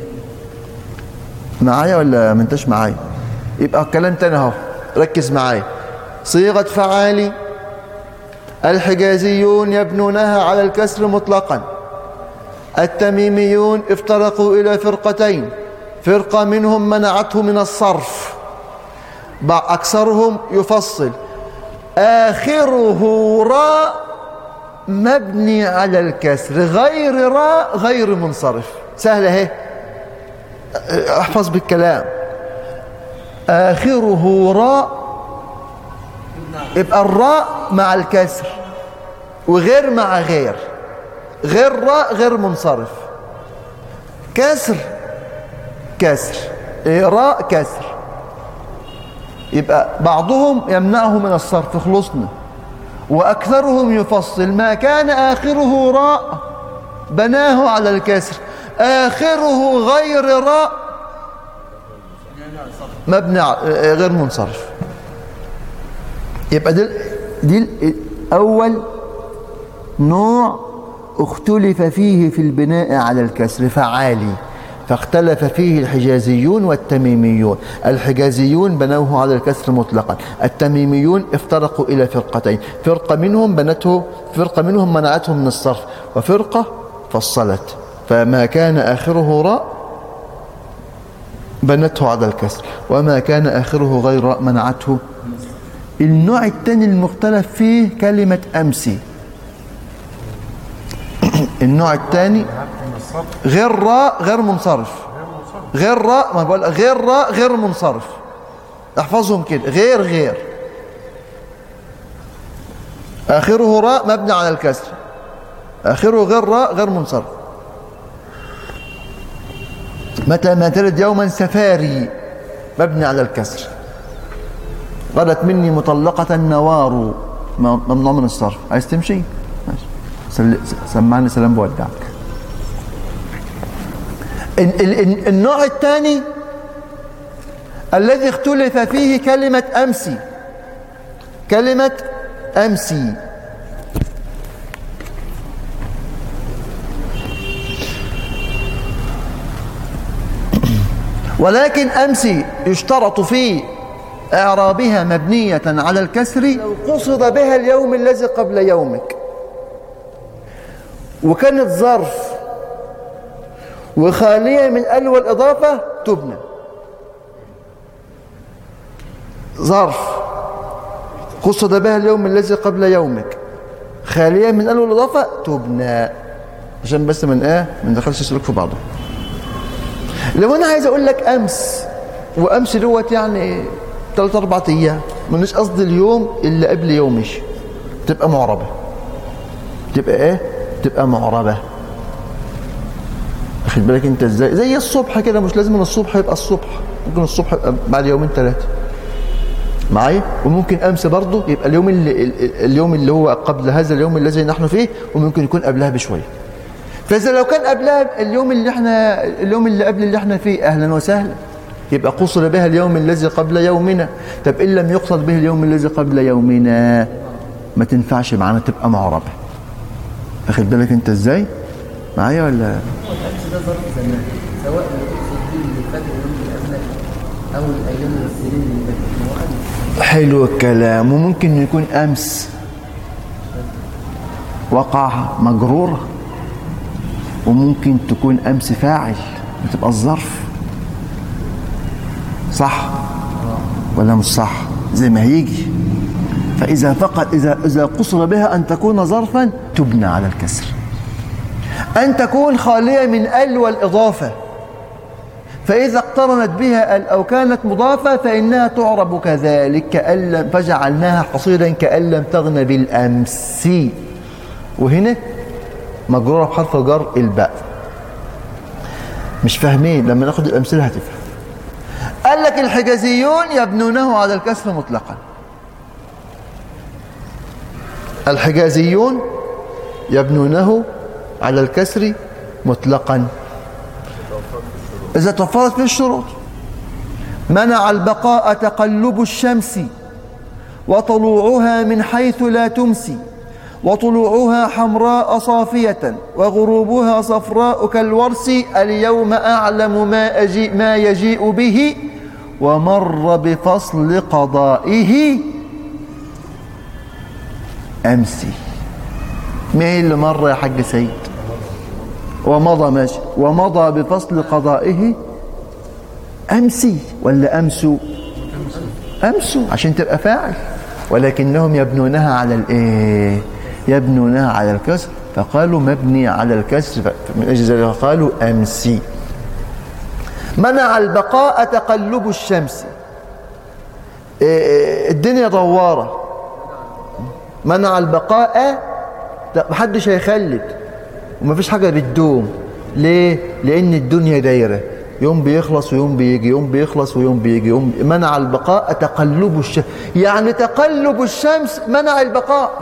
معايا ولا ما انتش معايا يبقى الكلام تاني اهو ركز معايا صيغة فعالي الحجازيون يبنونها على الكسر مطلقا التميميون افترقوا إلى فرقتين فرقة منهم منعته من الصرف بع- أكثرهم يفصل آخره راء مبني على الكسر غير راء غير منصرف سهلة اهي احفظ بالكلام آخره راء يبقى الراء مع الكسر وغير مع غير غير راء غير منصرف كسر كسر إيه، راء كسر يبقى بعضهم يمنعه من الصرف خلصنا وأكثرهم يفصل ما كان آخره راء بناه على الكسر آخره غير راء مبني ع- آه، غير منصرف يبقى دي دي ال- أول نوع اختلف فيه في البناء على الكسر فعالي فاختلف فيه الحجازيون والتميميون الحجازيون بنوه على الكسر مطلقا التميميون افترقوا إلى فرقتين فرقة منهم بنته فرقة منهم منعتهم من الصرف وفرقة فصلت فما كان آخره راء بنته على الكسر وما كان آخره غير راء منعته النوع الثاني المختلف فيه كلمة أمسي النوع الثاني من الصرف غير راء غير منصرف غير منصرف غير راء ما بقول غير راء غير منصرف احفظهم كده غير غير آخره راء مبني على الكسر آخره غير راء غير منصرف متى ما تلد يوما سفاري مبني على الكسر غدت مني مطلقة نوار ممنوع من الصرف عايز تمشي ماشي سل... سمعني سلام بودعك ال... ال... النوع الثاني الذي اختلف فيه كلمة أمسي كلمة أمسي ولكن أمسي يشترط في إعرابها مبنية على الكسر لو قصد بها اليوم الذي قبل يومك وكانت ظرف وخالية من ال والإضافة تبنى ظرف قصد بها اليوم الذي قبل يومك خالية من ال والإضافة تبنى عشان بس من ايه ما ندخلش سلوك في بعضه لو انا عايز اقول لك امس وامس دوت يعني ثلاث اربع ايام مش قصدي اليوم اللي قبل يومش تبقى معربه تبقى ايه تبقى معربه واخد بالك انت ازاي زي الصبح كده مش لازم الصبح يبقى الصبح ممكن الصبح يبقى بعد يومين ثلاثه معايا وممكن امس برضه يبقى اليوم اللي اليوم اللي هو قبل هذا اليوم الذي نحن فيه وممكن يكون قبلها بشويه فاذا لو كان قبلها اليوم اللي احنا اليوم اللي قبل اللي احنا فيه اهلا وسهلا يبقى قصد بها اليوم الذي قبل يومنا طب ان لم يقصد به اليوم الذي قبل يومنا ما تنفعش معانا تبقى معربه واخد بالك انت ازاي معايا ولا والأمس ده ظرف زمان سواء اللي يقصد بيه اللي فات واليوم اللي قبلك أو الأيام والسنين اللي فاتت هو أمس حلو الكلام وممكن يكون امس وقع مجروره وممكن تكون امس فاعل بتبقى الظرف صح ولا مش صح زي ما هيجي فاذا فقط اذا اذا قصر بها ان تكون ظرفا تبنى على الكسر ان تكون خاليه من ال والاضافه فإذا اقترنت بها ال أو كانت مضافة فإنها تعرب كذلك كأن لم فجعلناها حصيدا كأن لم تغن بالأمس وهنا مجرورة بحرف جر الباء مش فاهمين لما ناخد الأمثلة هتفهم قال لك الحجازيون يبنونه على الكسر مطلقا الحجازيون يبنونه على الكسر مطلقا إذا توفرت فيه الشروط منع البقاء تقلب الشمس وطلوعها من حيث لا تمسي وطلوعها حمراء صافية وغروبها صفراء كالورس اليوم أعلم ما, أجيء ما يجيء به ومر بفصل قضائه أمسي مين اللي مر يا حاج سيد ومضى ماشي ومضى بفصل قضائه أمسي ولا أمسوا أمسوا عشان تبقى فاعل ولكنهم يبنونها على الإيه يبنونها على الكسر فقالوا مبني على الكسر من أجل ذلك قالوا أمسي منع البقاء تقلب الشمس إيه الدنيا دوارة منع البقاء محدش هيخلد ومفيش حاجة بتدوم ليه؟ لأن الدنيا دايرة يوم بيخلص ويوم بيجي يوم بيخلص ويوم بيجي يوم منع البقاء تقلب الشمس يعني تقلب الشمس منع البقاء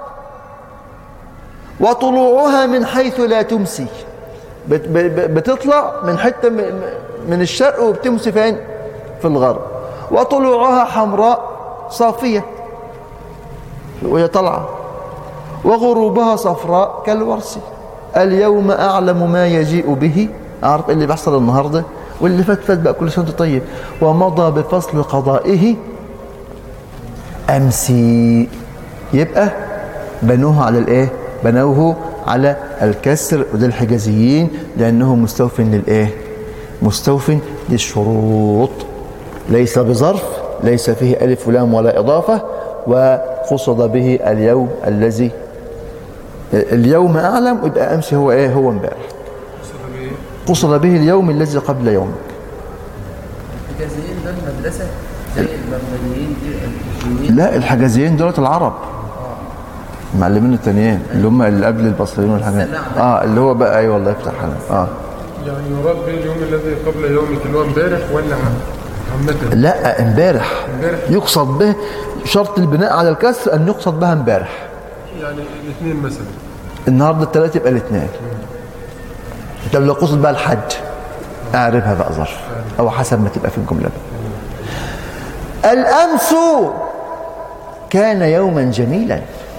وطلوعها من حيث لا تمسي بت- ب- بتطلع من حتة م- من الشرق وبتمسي فين في الغرب وطلوعها حمراء صافية وهي طالعة وغروبها صفراء كالورس اليوم أعلم ما يجيء به أعرف اللي بيحصل النهاردة واللي فات فات بقى كل سنة وأنت طيب ومضى بفصل قضائه أمسي يبقى بنوه على الإيه بنوه على الكسر وده الحجازيين لأنه مستوف للإيه مستوف للشروط ليس بظرف ليس فيه ألف ولام ولا إضافة وقصد به اليوم الذي اليوم أعلم يبقى أمس هو إيه هو امبارح قصد به اليوم الذي قبل يومك الحجازيين ده المدرسة زي المبنيين دي الجنين لا الحجازيين دولت العرب المعلمين التانيين اللي هم اللي قبل البصريين والحاجات اه اللي هو بقى ايوه الله يفتح عليك اه يعني يراد به اليوم الذي قبل يومك اللي هو امبارح ولا عم- عامة؟ لا امبارح امبارح. يقصد به شرط البناء على الكسر ان يقصد بها امبارح يعني الاثنين مثلا النهارده الثلاث يبقى الاثنين طب لو قصد بقى الحج اعرفها بقى ظرف او حسب ما تبقى في الجمله بقى. الامس كان يوما جميلا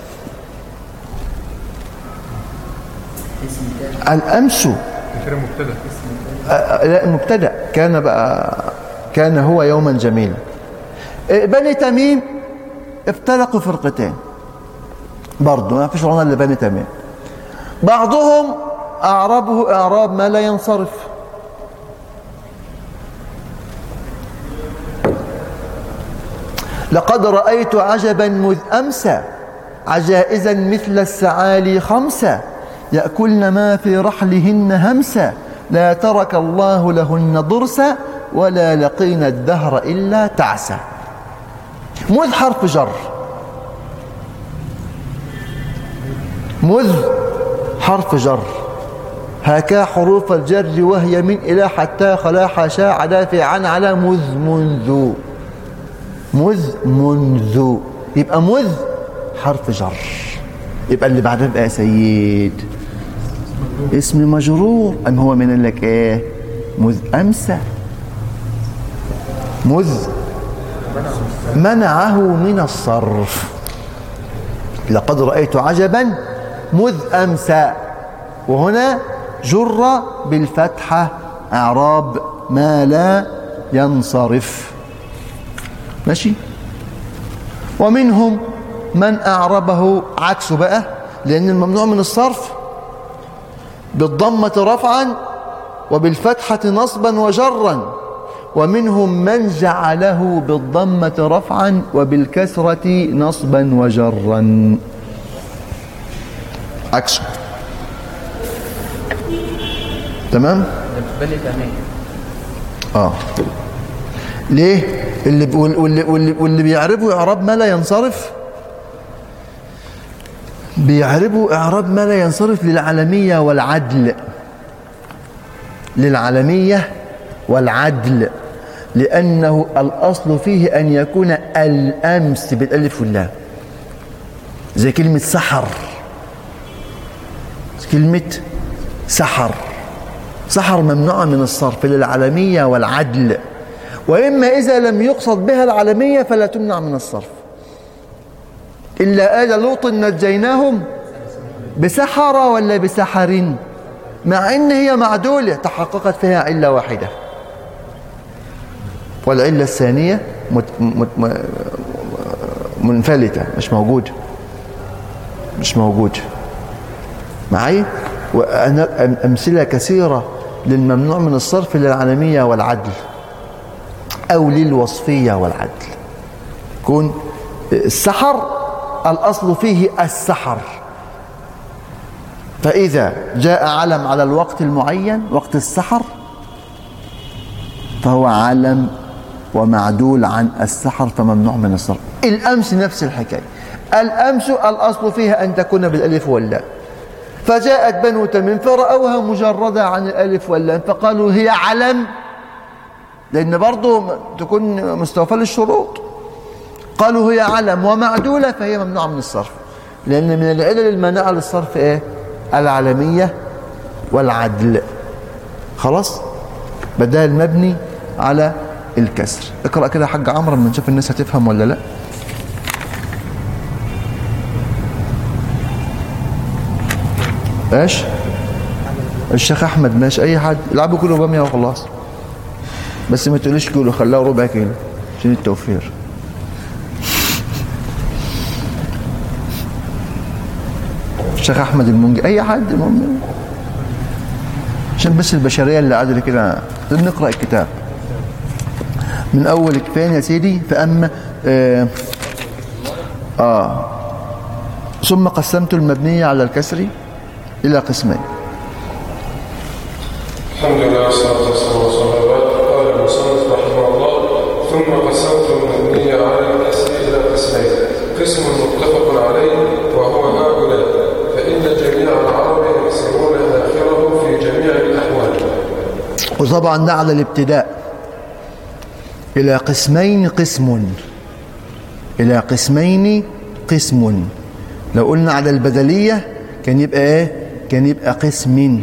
اسم كان الامس كده مبتدا آه، لا مبتدا كان بقى كان هو يوما جميلا آه، بني تميم افترقوا فرقتين برضه ما فيش غنى الا بني تميم بعضهم اعربه اعراب ما لا ينصرف لقد رأيت عجبا مذ أمسى عجائزا مثل السعالي خمسة يأكلن ما في رحلهن همسا لا ترك الله لهن ضرسا ولا لقين الدهر إلا تعسا مذ حرف جر مذ حرف جر هكا حروف الجر وهي من إلى حتى خلا حاشا عدا في عن على مذ منذ مذ منذ يبقى مذ حرف جر يبقى اللي بعدها بقى سيد اسم مجرور أم هو من لك ايه مذ أمسى مذ منعه من الصرف لقد رأيت عجبا مذ أمسى وهنا جر بالفتحة أعراب ما لا ينصرف ماشي ومنهم من أعربه عكسه بقى لأن الممنوع من الصرف بالضمة رفعا وبالفتحة نصبا وجرا ومنهم من جعله بالضمة رفعا وبالكسرة نصبا وجرا عكسه تمام بني تميم اه ليه اللي واللي, واللي, واللي, واللي بيعربوا اعراب ما لا ينصرف بيعربوا اعراب ما لا ينصرف للعالميه والعدل للعالميه والعدل لانه الاصل فيه ان يكون الامس بالالف واللام زي كلمه سحر كلمه سحر سحر ممنوعة من الصرف للعالمية والعدل وإما إذا لم يقصد بها العالمية فلا تمنع من الصرف إلا آل لوط نجيناهم بسحر ولا بسحر مع إن هي معدولة تحققت فيها علة واحدة والعلة الثانية مت مت م- منفلتة مش موجودة مش موجودة معي وأنا أم- أمثلة كثيرة للممنوع من الصرف للعالمية والعدل أو للوصفية والعدل يكون السحر الأصل فيه السحر فإذا جاء علم على الوقت المعين وقت السحر فهو علم ومعدول عن السحر فممنوع من الصرف الأمس نفس الحكاية الأمس الأصل فيها أن تكون بالألف واللام فجاءت بنو تميم فرأوها مجردة عن الألف واللام فقالوا هي علم لأن برضه تكون مستوفى للشروط قالوا هي علم ومعدولة فهي ممنوعة من الصرف لأن من العلل المانعة للصرف إيه؟ العلمية والعدل خلاص بدال المبني على الكسر اقرأ كده يا حاج عمرو اما نشوف الناس هتفهم ولا لا ايش الشيخ احمد ماشي اي حد العبوا كله باميه وخلاص بس ما تقوليش كيلو خلاه ربع كيلو عشان التوفير الشيخ احمد المنجي اي حد المهم عشان بس البشريه اللي قاعده كده نقرا الكتاب من اول كفايه يا سيدي فاما آه, اه ثم قسمت المبنيه على الكسر الى قسمين الحمد لله والصلاة والسلام على رسول الله قال المصنف رحمه الله ثم قسمت المبني على الكسر إلى قسمين قسم متفق عليه وهو هؤلاء فإن جميع العرب يكسرون آخره في جميع الأحوال وطبعا ده على الابتداء إلى قسمين قسم إلى قسمين قسم لو قلنا على البدلية كان يبقى إيه؟ كان يبقى قسم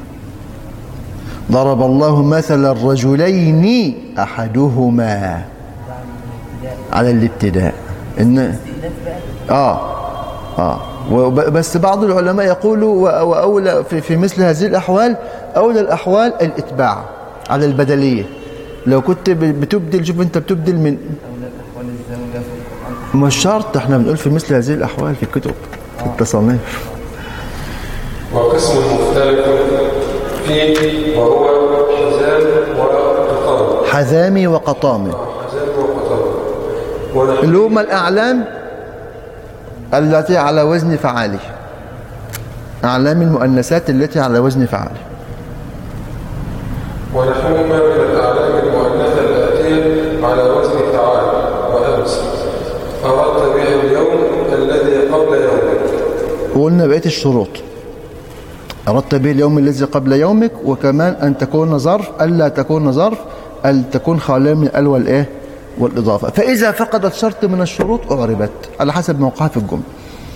ضرب الله مثل الرجلين أحدهما على الابتداء إن آه آه وب- بس بعض العلماء يقولوا و- وأولى في, في مثل هذه الأحوال أولى الأحوال الإتباع على البدلية لو كنت ب- بتبدل شوف أنت بتبدل من أحوال الزوجة في القرآن مش شرط احنا بنقول في مثل هذه الأحوال في الكتب في التصانيف وقسم مختلف فيه وهو حزام وقطار حذامي وقطامي حزام وقطار ونحن اللي هم الأعلام التي على وزن فعالي أعلام المؤنثات التي على وزن فعالي ونحوهما من الأعلام المؤنثة الآتية على وزن فعال وأمس أردت به اليوم الذي قبل يومك وقلنا بقية الشروط أردت به اليوم الذي قبل يومك وكمان أن تكون ظرف ألا تكون ظرف أن تكون خالية من الأل والإيه والإضافة فإذا فقدت شرط من الشروط أعربت على حسب موقعها في الجملة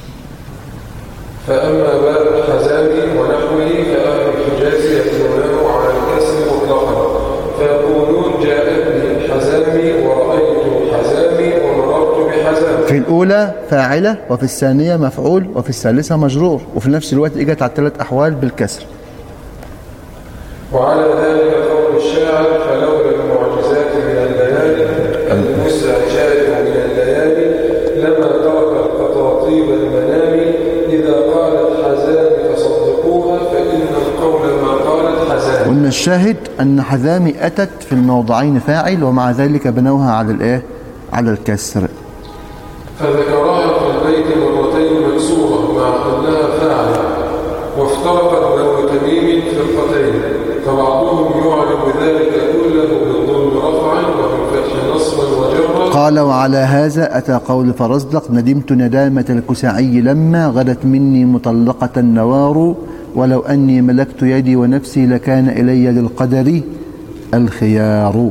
فأما باب الحزام ونحوه فأهل الحجاز يتلونه على الكسر مطلقا فيقولون جاءتني حزامي ورأيت حزامي ومررت بحزام في الأولى فاعلة وفي الثانية مفعول وفي الثالثة مجرور وفي نفس الوقت إجت على الثلاث أحوال بالكسر وعلى ذلك قول الشاعر فلولا المعجزات من الليالي المستعجال من الليالي لما ترك القطاطيب المنام إذا قالت حزام فصدقوها فإن القول ما قالت حزام وإن الشاهد أن حذامي أتت في الموضعين فاعل ومع ذلك بنوها على الإيه على الكسر فذكرها في البيت مرتين مكسورة مع أنها فاعلة وافترقت بنو تميم فرقتين فبعضهم يعلم ذلك كله بالضم رفعا وبالفتح نصبا وجرا قال وعلى هذا أتى قول فرزدق ندمت ندامة الكسعي لما غدت مني مطلقة النوار ولو أني ملكت يدي ونفسي لكان إلي للقدر الخيار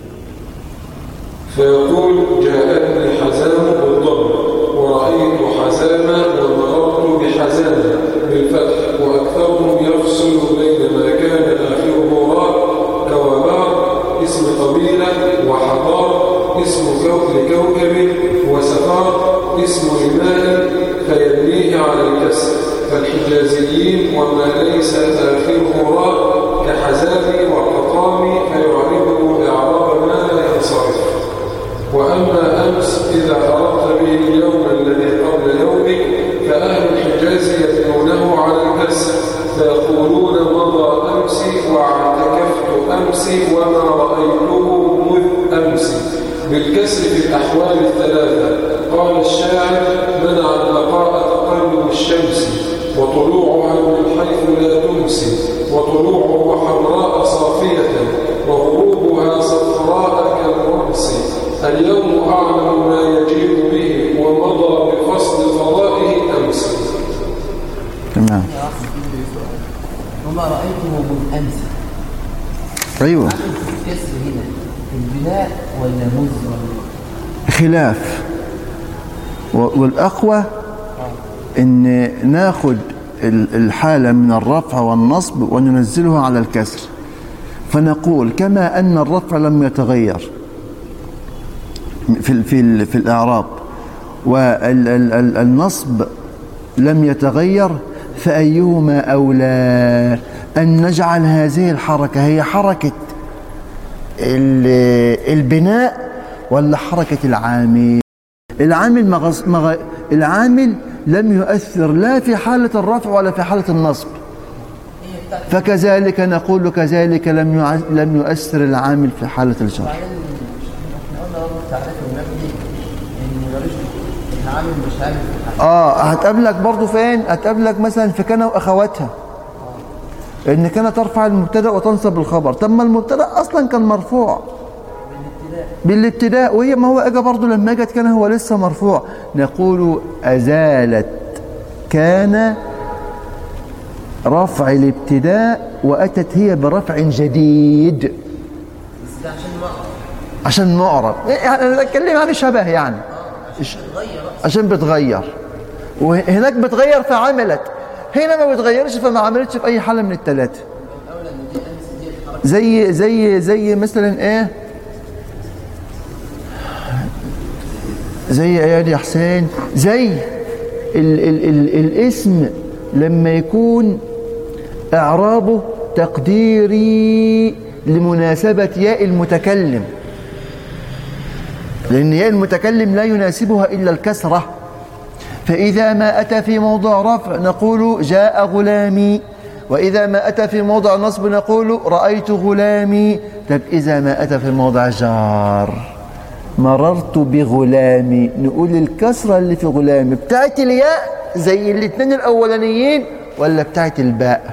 فيقول جاءتني حزام بالضم ورأيت حزاما ومررت بحزام بالفتح وأكثرهم يفصل بين ما كان آخره راء كوبار اسم قبيلة وحضار اسم كوكب لكوكب وسفار اسم إماء فيبنيه على الكسر فالحجازيين وما ليس آخره راء كحزام وقطام فيعرفه إعراب ما لا ينصرف وأما أمس إذا أردت به اليوم الذي قبل يومك فأهل الحجاز يتلونه على الكسر فيقولون مضى أمس واعتكفت أمس وما رأيته مذ أمس بالكسر في الأحوال الثلاثة قال الشاعر منع اللقاء تقلب الشمس وطلوعها من حيث لا تمسي وطلوعه حمراء صافية وغروبها صفراء كالرمس اليوم أعلم ما يجيء به ومضى بفصل فضائه أمس تمام وما رأيته من أمس أيوة الكسر هنا في البناء ولا مز ولا خلاف و- والأقوى إن ناخد ال- الحالة من الرفع والنصب وننزلها على الكسر فنقول كما أن الرفع لم يتغير في ال- في ال- في الإعراب والنصب لم يتغير فأيهما أولى أن نجعل هذه الحركة هي حركة ال- البناء ولا حركة العامل العامل مغص... مغ... العامل لم يؤثر لا في حالة الرفع ولا في حالة النصب فكذلك نقول كذلك لم يع... لم يؤثر العامل في حالة الجر بعدين احنا قلنا برضه تعريف المبني ان ملوش العامل مش عامل في حاجه اه هتقابلك برضو فين هتقابلك مثلا في كان واخواتها ان كانت ترفع المبتدا وتنصب الخبر طب ما المبتدا اصلا كان مرفوع بالابتداء وهي ما هو اجى برضه لما اجت كان هو لسه مرفوع نقول ازالت كان رفع الابتداء واتت هي برفع جديد بس ده عشان ما عشان معرب يعني انا بتكلم عن شبه يعني تغير عشان بتغير وهناك بتغير فعملت هنا ما بتغيرش فما عملتش في اي حاله من الثلاثه الاولى ان دي امس دي الحركه زي زي زي مثلا ايه زي ايه يا حسين زي ال ال ال الاسم لما يكون اعرابه تقديري لمناسبة ياء المتكلم لأن ياء المتكلم لا يناسبها إلا الكسرة فإذا ما أتى في موضع رفع نقول جاء غلامي وإذا ما أتى في موضع نصب نقول رأيت غلامي طب إذا ما أتى في موضع جار مررت بغلامي نقول الكسرة اللي في غلامي بتاعت الياء زي الاثنين الأولانيين ولا بتاعت الباء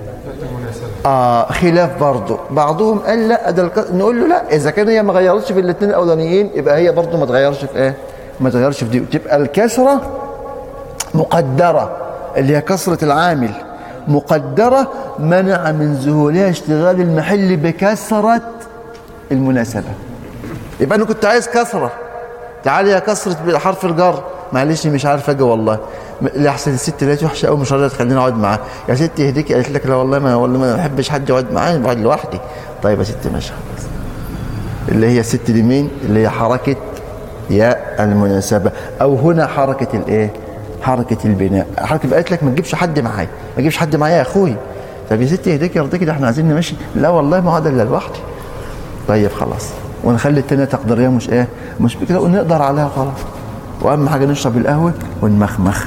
آه خلاف برضه بعضهم قال لا ده الك... نقول له لا اذا كان هي ما غيرتش في الاثنين الاولانيين يبقى هي برضه ما تغيرش في ايه ما تغيرش في دي تبقى الكسره مقدره اللي هي كسره العامل مقدره منع من ذهولها اشتغال المحل بكسره المناسبه يبقى انا كنت عايز كسره تعالي يا كسره حرف الجر معلش مش عارف اجي والله لا احسن الست لقيت وحشه قوي مش راضيه تخليني اقعد معاها يا ست يهديكي قالت لك لا والله ما والله ما بحبش حد يقعد معايا بقعد لوحدي طيب يا ست ماشي خلاص اللي هي الست دي مين اللي هي حركه ياء المناسبه او هنا حركه الايه حركه البناء حركه قالت لك ما تجيبش حد معايا ما تجيبش حد معايا يا اخوي طب يا ست يهديكي يرضيكي ده احنا عايزين نمشي لا والله ما اقعد الا لوحدي طيب خلاص ونخلي التانية تقديرية مش ايه مش بكده ونقدر عليها خلاص واهم حاجه نشرب القهوه ونمخمخ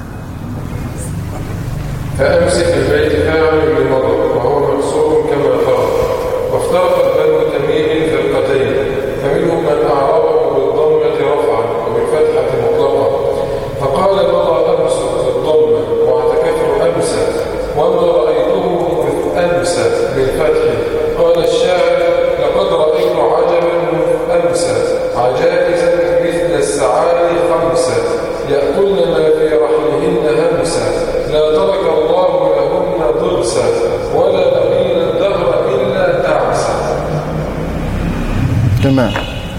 فأمسك البيت فاعل لمضر وهو مقصور كما قال وافترقت بنو تميم فرقتين فمنهم من أعربه بالضمة رفعا وبالفتحة مطلقا فقال مضى أمسك بالضمة واعتكفت أمسى وما رأيته مثل أمسى بالفتح قال الشاعر لقد رأيت عجبا منذ أمسى عجائزا مثل السعادة خمسة يأكلن ما في رحلهن همسا لا ترك الله لهن ضرسا ولا لقين الدهر إلا تعسا تمام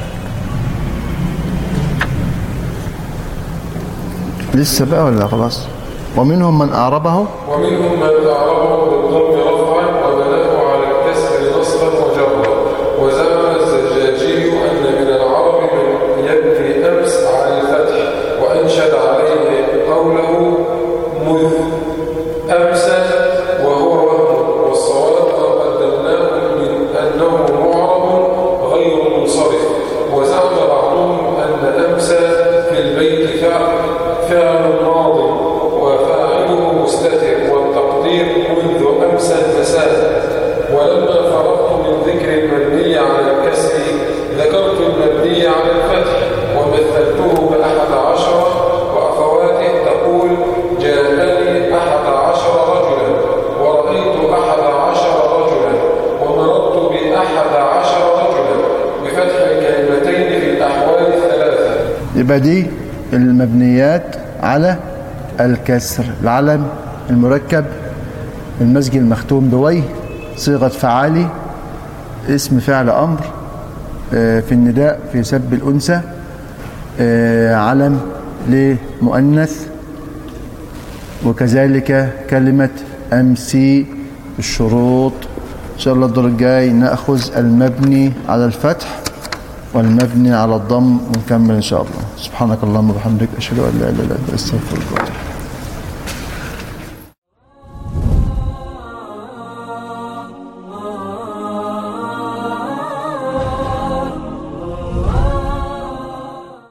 لسه بقى ولا خلاص ومنهم من أعربه ومنهم من أعربه بالضم رفعا وبناه على الكسر نصبا وجرا وزعم الزجاجي أن من العرب من يبني أمس على الفتح وأنشد عليه قوله مذ أمسى وهو وهم والصواب ما قدمناه من أنه معرب غير منصرف وزعم بعضهم أن أمسى في البيت فعل فعل ماضي وفاعله مستتر والتقدير منذ أمسى المساء ولما فرغت من ذكر المبني على الكسر ذكرت المبني على الفتح ومثلته بأحد عشر وأخواته تقول جاءني أحد عشر رجلا ورأيت أحد عشر رجلا ومررت بأحد عشر رجلا بفتح الكلمتين في الأحوال الثلاثة يبقى دي المبنيات على الكسر العلم المركب المسجد المختوم بويه صيغة فعالي اسم فعل أمر آه، في النداء في سب الأنثى آه، علم لمؤنث وكذلك كلمة أمسي الشروط إن شاء الله الدور الجاي نأخذ المبني على الفتح والمبني على الضم ونكمل إن شاء الله سبحانك اللهم وبحمدك أشهد أن لا إله إلا أنت أستغفرك وأتوب إليك